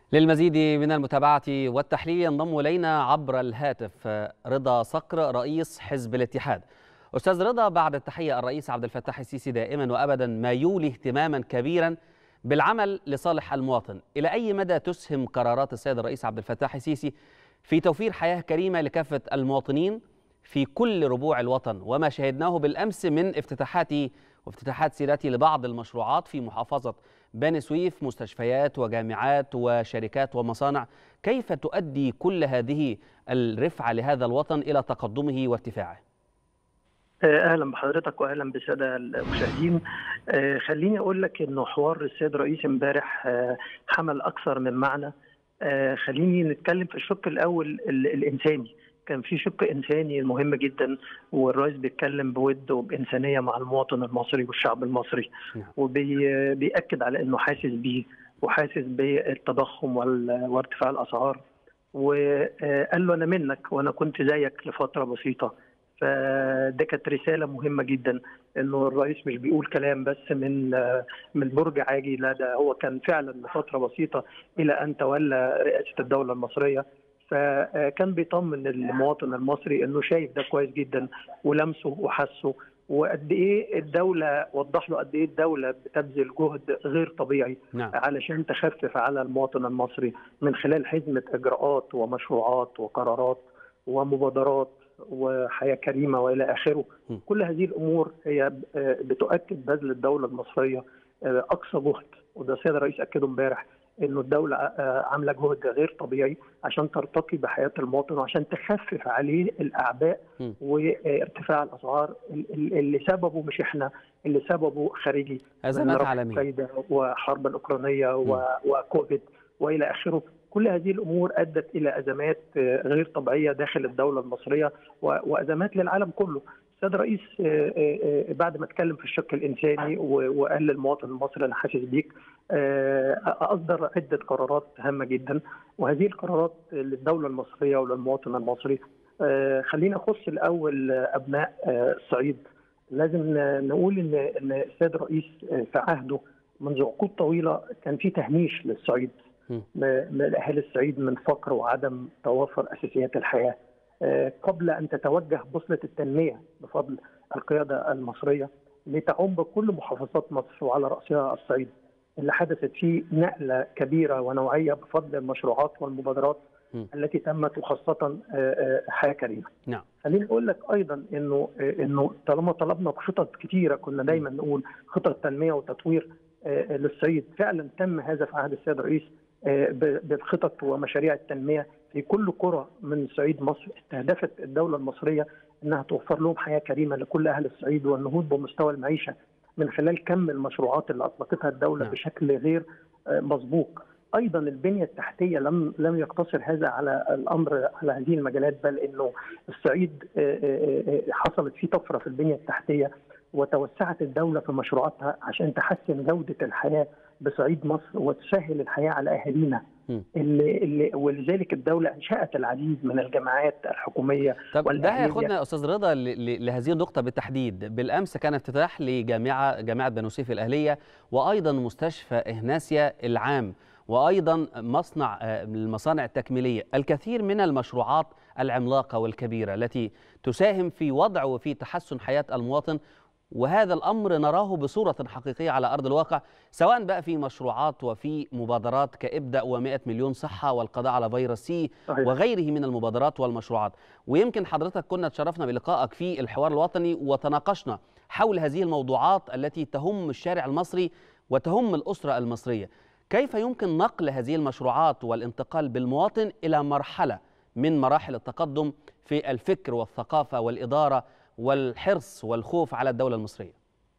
للمزيد من المتابعة والتحليل ينضم إلينا عبر الهاتف رضا صقر رئيس حزب الاتحاد أستاذ رضا بعد التحية الرئيس عبد الفتاح السيسي دائما وأبدا ما يولي اهتماما كبيرا بالعمل لصالح المواطن إلى أي مدى تسهم قرارات السيد الرئيس عبد الفتاح السيسي في توفير حياة كريمة لكافة المواطنين في كل ربوع الوطن وما شهدناه بالأمس من افتتاحات وافتتاحات سيرتي لبعض المشروعات في محافظة بني سويف مستشفيات وجامعات وشركات ومصانع كيف تؤدي كل هذه الرفعة لهذا الوطن إلى تقدمه وارتفاعه اهلا بحضرتك واهلا بالساده المشاهدين خليني اقول لك انه حوار السيد الرئيس امبارح حمل اكثر من معنى خليني نتكلم في الشق الاول الانساني كان في شق انساني مهم جدا والرئيس بيتكلم بود وبانسانيه مع المواطن المصري والشعب المصري وبيأكد على انه حاسس بيه وحاسس بالتضخم وارتفاع الاسعار وقال له انا منك وانا كنت زيك لفتره بسيطه فده كانت رساله مهمه جدا انه الرئيس مش بيقول كلام بس من من برج عاجي لا ده هو كان فعلا لفتره بسيطه الى ان تولى رئاسه الدوله المصريه فكان بيطمن المواطن المصري انه شايف ده كويس جدا ولمسه وحسه وقد ايه الدوله وضح له قد ايه الدوله بتبذل جهد غير طبيعي نعم. علشان تخفف على المواطن المصري من خلال حزمه اجراءات ومشروعات وقرارات ومبادرات وحياه كريمه والى اخره م. كل هذه الامور هي بتؤكد بذل الدوله المصريه اقصى جهد وده السيد الرئيس اكده امبارح انه الدوله عامله جهد غير طبيعي عشان ترتقي بحياه المواطن وعشان تخفف عليه الاعباء م. وارتفاع الاسعار اللي سببه مش احنا اللي سببه خارجي أزمات من عالمية الفايدة وحرب الاوكرانيه و- وكوفيد والى اخره كل هذه الامور ادت الى ازمات غير طبيعيه داخل الدوله المصريه و- وازمات للعالم كله السيد الرئيس آه، آه، آه، بعد ما اتكلم في الشق الانساني و- وقال للمواطن المصري انا حاسس بيك آه، اصدر عده قرارات هامه جدا وهذه القرارات للدوله المصريه وللمواطن المصري آه، خلينا اخص الاول ابناء آه، الصعيد لازم ن- نقول ان ان السيد الرئيس آه، في عهده منذ عقود طويله كان في تهميش للصعيد م. م- من اهالي الصعيد من فقر وعدم توافر اساسيات الحياه آه، قبل ان تتوجه بوصله التنميه بفضل القياده المصريه لتعم بكل محافظات مصر وعلى راسها الصعيد اللي حدثت فيه نقله كبيره ونوعيه بفضل المشروعات والمبادرات م. التي تمت وخاصه آه، آه، حياه كريمه. نعم خليني اقول لك ايضا انه آه، انه طالما طلبنا بخطط كتيره كنا دايما نقول خطط تنميه وتطوير آه، للصعيد فعلا تم هذا في عهد السيد الرئيس آه، ب- بالخطط ومشاريع التنميه في كل قرى من صعيد مصر استهدفت الدوله المصريه انها توفر لهم حياه كريمه لكل اهل الصعيد والنهوض بمستوى المعيشه من خلال كم المشروعات اللي اطلقتها الدوله نعم. بشكل غير آه، مسبوق. ايضا البنيه التحتيه لم لم يقتصر هذا على الامر على هذه المجالات بل انه الصعيد آه، آه، آه، حصلت فيه طفره في البنيه التحتيه وتوسعت الدوله في مشروعاتها عشان تحسن جوده الحياه بصعيد مصر وتسهل الحياه على اهالينا م. اللي اللي ولذلك الدوله انشات العديد من الجامعات الحكوميه طب ده والأهلية. هياخدنا يا استاذ رضا ل- ل- لهذه النقطه بالتحديد بالامس كان افتتاح لجامعه جامعه بنو سيف الاهليه وايضا مستشفى اهناسيا العام وايضا مصنع آه، من المصانع التكميليه الكثير من المشروعات العملاقه والكبيره التي تساهم في وضع وفي تحسن حياه المواطن وهذا الامر نراه بصوره حقيقيه على ارض الواقع سواء بقى في مشروعات وفي مبادرات كابدا و100 مليون صحه والقضاء على فيروس سي صحيح. وغيره من المبادرات والمشروعات ويمكن حضرتك كنا تشرفنا بلقائك في الحوار الوطني وتناقشنا حول هذه الموضوعات التي تهم الشارع المصري وتهم الأسرة المصرية كيف يمكن نقل هذه المشروعات والانتقال بالمواطن إلى مرحلة من مراحل التقدم في الفكر والثقافة والإدارة والحرص والخوف على الدولة المصرية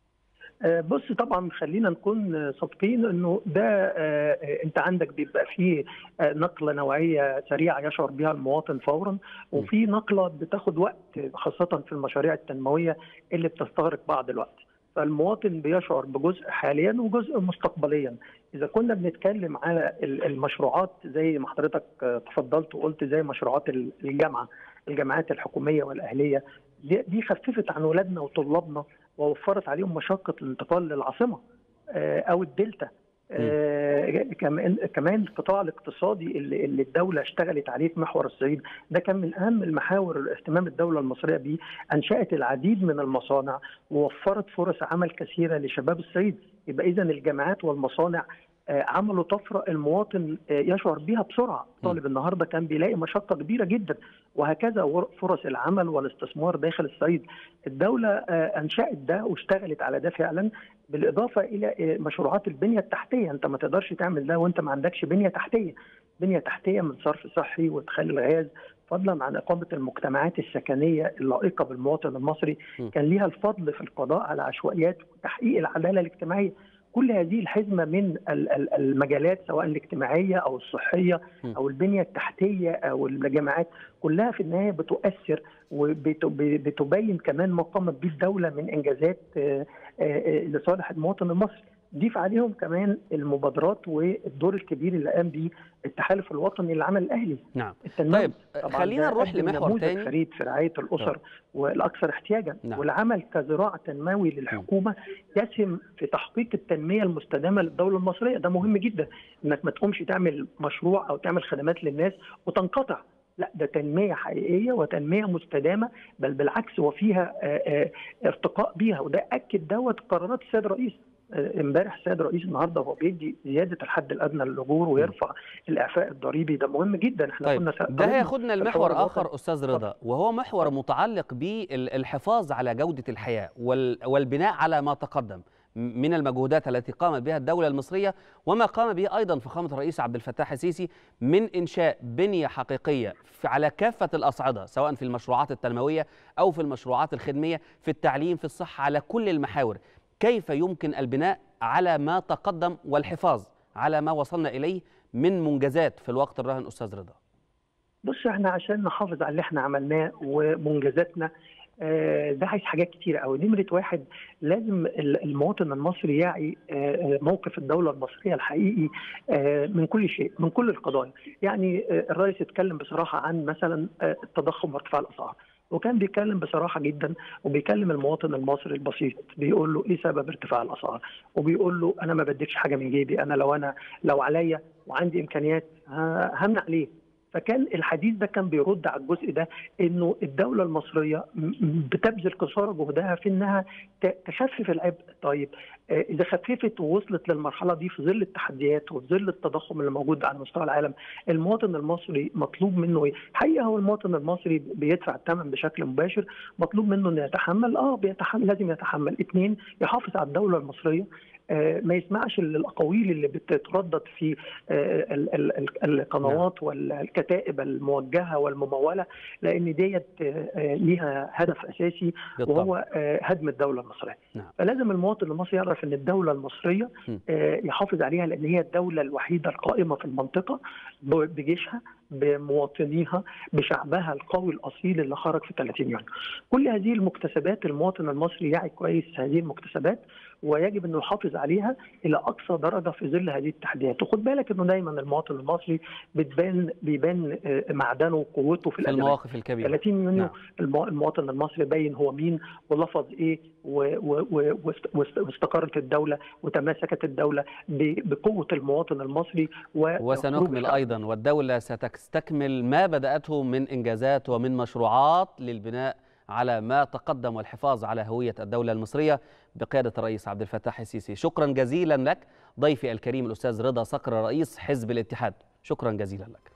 آه، بص طبعا خلينا نكون صادقين انه ده آه، آه، انت عندك بيبقى فيه آه، نقله نوعيه سريعه يشعر بها المواطن فورا وفي نقله بتاخد وقت خاصه في المشاريع التنمويه اللي بتستغرق بعض الوقت فالمواطن بيشعر بجزء حاليا وجزء مستقبليا اذا كنا بنتكلم على ال- المشروعات زي ما حضرتك آه، تفضلت وقلت زي مشروعات ال- الجامعه الجامعات الحكوميه والاهليه دي دي خففت عن ولادنا وطلابنا ووفرت عليهم مشقه الانتقال للعاصمه آه، او الدلتا آه كمان كمان القطاع الاقتصادي اللي, اللي الدوله اشتغلت عليه في محور الصعيد ده كان من اهم المحاور اهتمام الدوله المصريه به انشات العديد من المصانع ووفرت فرص عمل كثيره لشباب الصعيد يبقى اذا الجامعات والمصانع عملوا طفره المواطن يشعر بها بسرعه، طالب النهارده كان بيلاقي مشقه كبيره جدا وهكذا فرص العمل والاستثمار داخل الصعيد. الدوله انشات ده واشتغلت على ده فعلا بالاضافه الى مشروعات البنيه التحتيه، انت ما تقدرش تعمل ده وانت ما عندكش بنيه تحتيه. بنيه تحتيه من صرف صحي وادخال الغاز فضلا عن اقامه المجتمعات السكنيه اللائقه بالمواطن المصري كان ليها الفضل في القضاء على عشوائيات وتحقيق العداله الاجتماعيه. كل هذه الحزمه من المجالات سواء الاجتماعيه او الصحيه او البنيه التحتيه او الجامعات كلها في النهايه بتؤثر وبتبين كمان ما قامت به الدوله من انجازات لصالح المواطن المصري. ضيف عليهم كمان المبادرات والدور الكبير اللي قام به التحالف الوطني للعمل الاهلي. نعم. طيب خلينا نروح لمحور تاني فريد في رعايه الاسر طيب. والاكثر احتياجا نعم. والعمل كذراع تنموي للحكومه يسهم في تحقيق التنميه المستدامه للدوله المصريه ده مهم جدا انك ما تقومش تعمل مشروع او تعمل خدمات للناس وتنقطع لا ده تنميه حقيقيه وتنميه مستدامه بل بالعكس وفيها ارتقاء بيها وده اكد دوت قرارات السيد الرئيس امبارح السيد الرئيس النهارده وهو بيدي زياده الحد الادنى للاجور ويرفع الاعفاء الضريبي ده مهم جدا احنا طيب كنا ده هياخدنا لمحور اخر استاذ رضا وهو محور متعلق بالحفاظ على جوده الحياه والبناء على ما تقدم من المجهودات التي قامت بها الدولة المصرية وما قام به أيضا فخامة الرئيس عبد الفتاح السيسي من إنشاء بنية حقيقية على كافة الأصعدة سواء في المشروعات التنموية أو في المشروعات الخدمية في التعليم في الصحة على كل المحاور كيف يمكن البناء على ما تقدم والحفاظ على ما وصلنا إليه من منجزات في الوقت الراهن أستاذ رضا بص احنا عشان نحافظ على اللي احنا عملناه ومنجزاتنا ده عايز حاجات كتيرة قوي نمرة واحد لازم المواطن المصري يعي موقف الدولة المصرية الحقيقي من كل شيء من كل القضايا يعني الرئيس اتكلم بصراحة عن مثلا التضخم وارتفاع الأسعار وكان بيتكلم بصراحه جدا وبيكلم المواطن المصري البسيط بيقول له ايه سبب ارتفاع الاسعار وبيقول له انا ما بديكش حاجه من جيبي انا لو انا لو عليا وعندي امكانيات همنع ليه فكان الحديث ده كان بيرد على الجزء ده انه الدوله المصريه بتبذل قصارى جهدها في انها تخفف العبء طيب اذا خففت ووصلت للمرحله دي في ظل التحديات وفي ظل التضخم اللي موجود على مستوى العالم المواطن المصري مطلوب منه ايه؟ حقيقه هو المواطن المصري بيدفع الثمن بشكل مباشر مطلوب منه انه يتحمل اه بيتحمل لازم يتحمل اثنين يحافظ على الدوله المصريه ما يسمعش الاقاويل اللي بتتردد في القنوات والكتائب الموجهه والمموله لان ديت ليها هدف اساسي وهو هدم الدوله المصريه فلازم المواطن المصري يعرف ان الدوله المصريه يحافظ عليها لان هي الدوله الوحيده القائمه في المنطقه بجيشها بمواطنيها بشعبها القوي الاصيل اللي خرج في 30 يونيو. كل هذه المكتسبات المواطن المصري يعي كويس هذه المكتسبات ويجب انه يحافظ عليها الى اقصى درجه في ظل هذه التحديات، وخد بالك انه دايما المواطن المصري بتبان بيبان معدنه وقوته في, في المواقف الكبيره 30 يونيو نعم. المواطن المصري باين هو مين ولفظ ايه واستقرت الدوله وتماسكت الدوله بقوه المواطن المصري وسنكمل ايضا والدوله ستستكمل ما بداته من انجازات ومن مشروعات للبناء على ما تقدم والحفاظ على هويه الدوله المصريه بقياده الرئيس عبد الفتاح السيسي شكرا جزيلا لك ضيفي الكريم الاستاذ رضا صقر رئيس حزب الاتحاد شكرا جزيلا لك